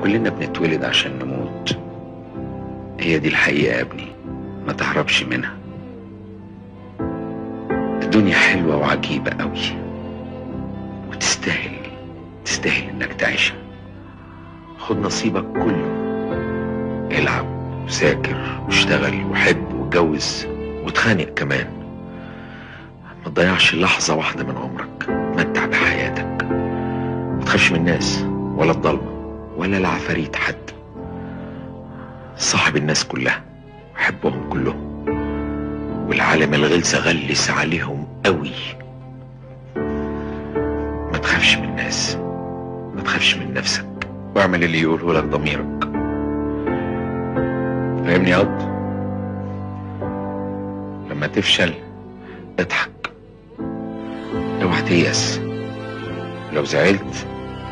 كلنا بنتولد عشان نموت هي دي الحقيقة يا ابني ما تهربش منها الدنيا حلوة وعجيبة قوي وتستاهل تستاهل انك تعيشها خد نصيبك كله العب وذاكر واشتغل وحب واتجوز واتخانق كمان ما تضيعش لحظة واحدة من عمرك متع بحياتك ما تخافش من الناس ولا الضلمة ولا العفاريت حد صاحب الناس كلها وحبهم كلهم والعالم الغلسة غلس عليهم قوي ما تخافش من الناس ما تخافش من نفسك واعمل اللي يقوله لك ضميرك فاهمني يا قط لما تفشل اضحك اوعى تيأس لو زعلت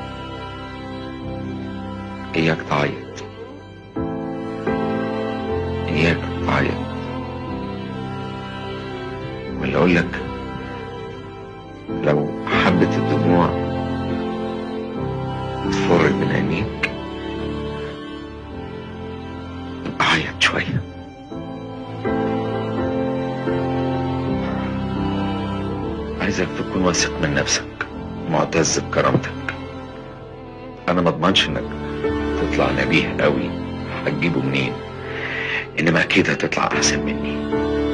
اياك تعيط اياك تعيط ولا اقول لك لو حبة الدموع تفر من عينيك يبقى عيط شوية عايزك تكون واثق من نفسك معتز بكرامتك انا ما اضمنش انك تطلع نبيه قوي هتجيبه منين انما اكيد هتطلع احسن مني